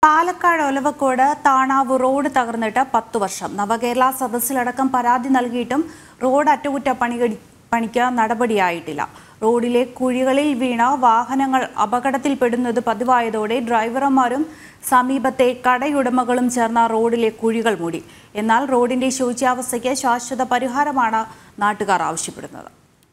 Palakkad Olavakkode Thanav road തകർന്നിട്ട് പത്തു വർഷം നവകേരള സദസ്സിലടക്കം പരാതി നൽകിയിട്ടും റോഡ് അറ്റകുറ്റപ്പണി പണിക്ക് നടപടിയായിട്ടില്ല റോഡിലെ കുഴികളിൽ വീണ വാഹനങ്ങൾ അപകടത്തിൽപ്പെടുന്നത് പതിവായതോടെ ഡ്രൈവർമാരും സമീപത്തെ കടയുടമകളും ചേർന്ന റോഡിലെ കുഴികൾ മൂടി എന്നാൽ റോഡിന്റെ ശോച്യാവസ്ഥയ്ക്ക് ശാശ്വത പരിഹാരമാണ് നാട്ടുകാർ ആവശ്യപ്പെടുന്നത്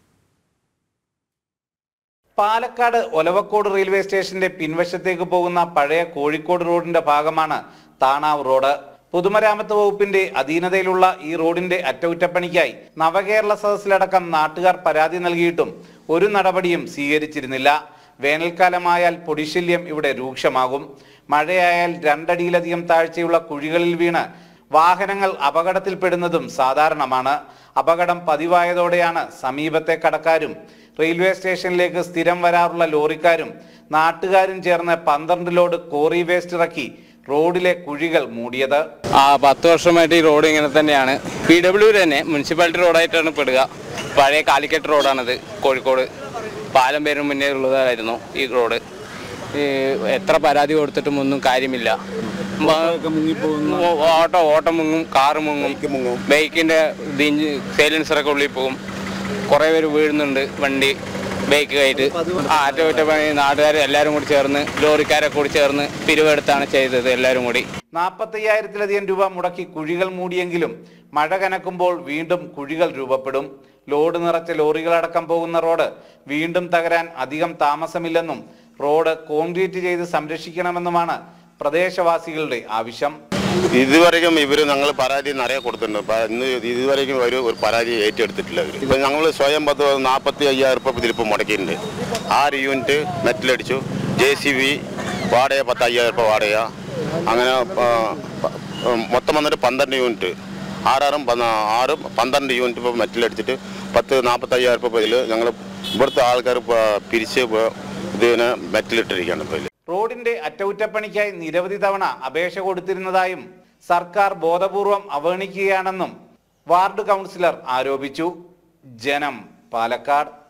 പാലക്കാട് ഒലവക്കോട് റെയിൽവേ സ്റ്റേഷന്റെ പിൻവശത്തേക്ക് പോകുന്ന പഴയ കോഴിക്കോട് റോഡിന്റെ ഭാഗമാണ് താണാവ് റോഡ് പൊതുമരാമത്ത് വകുപ്പിന്റെ അധീനതയിലുള്ള ഈ റോഡിന്റെ അറ്റകുറ്റപ്പണിക്കായി നവകേരള സദസ്സിലടക്കം നാട്ടുകാർ പരാതി നൽകിയിട്ടും ഒരു നടപടിയും സ്വീകരിച്ചിരുന്നില്ല വേനൽക്കാലമായാൽ പൊടിശല്യം ഇവിടെ രൂക്ഷമാകും മഴയായാൽ രണ്ടടിയിലധികം താഴ്ചയുള്ള കുഴികളിൽ വീണ് വാഹനങ്ങൾ അപകടത്തിൽപ്പെടുന്നതും സാധാരണമാണ് അപകടം പതിവായതോടെയാണ് സമീപത്തെ കടക്കാരും റെയിൽവേ സ്റ്റേഷനിലേക്ക് സ്ഥിരം വരാറുള്ള ലോറിക്കാരും നാട്ടുകാരും ചേർന്ന് പന്ത്രണ്ട് ലോഡ് കോറി വേസ്റ്റ് ഇറക്കി റോഡിലെ കുഴികൾ മൂടിയത് ആ പത്ത് വർഷമായിട്ട് ഈ റോഡ് ഇങ്ങനെ തന്നെയാണ് പി ഡബ്ല്യു തന്നെ മുനിസിപ്പാലിറ്റി റോഡായിട്ടാണ് പെടുക പഴയ കാലിക്കറ്റ് റോഡാണിത് കോഴിക്കോട് പാലം പേരും മുന്നേ ഉള്ളതായിരുന്നു ഈ റോഡ് ഈ എത്ര പരാതി കൊടുത്തിട്ടും ഒന്നും കാര്യമില്ല ഓ- ഓട്ടോ ഓട്ടം മുങ്ങും കാറ് മുങ്ങും ബൈക്കിന്റെ സൈലൻസറൊക്കെ ഉള്ളിൽ പോകും കുറേ പേര് വീഴുന്നുണ്ട് വണ്ടി ബൈക്ക് കയറ്റ് ആ അറ്റകുറ്റപ്പണി നാട്ടുകാർ എല്ലാവരും കൂടി ചേർന്ന് ലോറിക്കാരെ കൂടി ചേർന്ന് പിരിവെടുത്താണ് ചെയ്തത് എല്ലാവരും കൂടി നാൽപ്പത്തയ്യായിരത്തിലധികം രൂപ മുടക്കി കുഴികൾ മൂടിയെങ്കിലും മഴ കനക്കുമ്പോൾ വീണ്ടും കുഴികൾ രൂപപ്പെടും ലോഡ് നിറച്ച ലോറികളടക്കം പോകുന്ന റോഡ് വീണ്ടും തകരാൻ അധികം താമസമില്ലെന്നും റോഡ് കോൺക്രീറ്റ് ചെയ്ത് സംരക്ഷിക്കണമെന്നുമാണ് പ്രദേശവാസികളുടെ ആവശ്യം ഇതുവരെയും ഇവര് ഞങ്ങൾ പരാതി നിറയെ കൊടുത്തിട്ടുണ്ട് പ- ഇന്ന് ഇതുവരെയും ഒരു ഒരു പരാതി ഏറ്റെടുത്തിട്ടില്ല ഇവർ ഇപ്പൊ ഞങ്ങൾ സ്വയം പത്ത് നാൽപ്പത്തി അയ്യായിരം രൂപ ഇതിലിപ്പോൾ മുടക്കിയിട്ടുണ്ട് ആറ് യൂണിറ്റ് മെറ്റലടിച്ചു ജെ സി ബി വാടക പത്ത് അയ്യായിരം രൂപ വാടക അങ്ങനെ ആ, പ- മൊത്തം വന്നിട്ട് പന്ത്രണ്ട് യൂണിറ്റ് ആറാറും പന്ന- ആറും പന്ത്രണ്ട് യൂണിറ്റ് ഇപ്പോൾ മെറ്റലടിച്ചിട്ട് പത്ത് നാൽപ്പത്തി അയ്യായിരം രൂപ ഇതിൽ ഞങ്ങൾ ഇവിടുത്തെ ആൾക്കാർ പിരിച്ച് ഇപ്പൊ ഇതിന് മെറ്റലിട്ടിരിക്കുകയാണ് ഇപ്പോൾ ഇതിൽ റോഡിന്റെ അറ്റകുറ്റപ്പണിക്കായി നിരവധി തവണ അപേക്ഷ കൊടുത്തിരുന്നതായും സർക്കാർ ബോധപൂർവം അവഗണിക്കുകയാണെന്നും വാർഡ് കൗൺസിലർ ആരോപിച്ചു ജനം പാലക്കാട്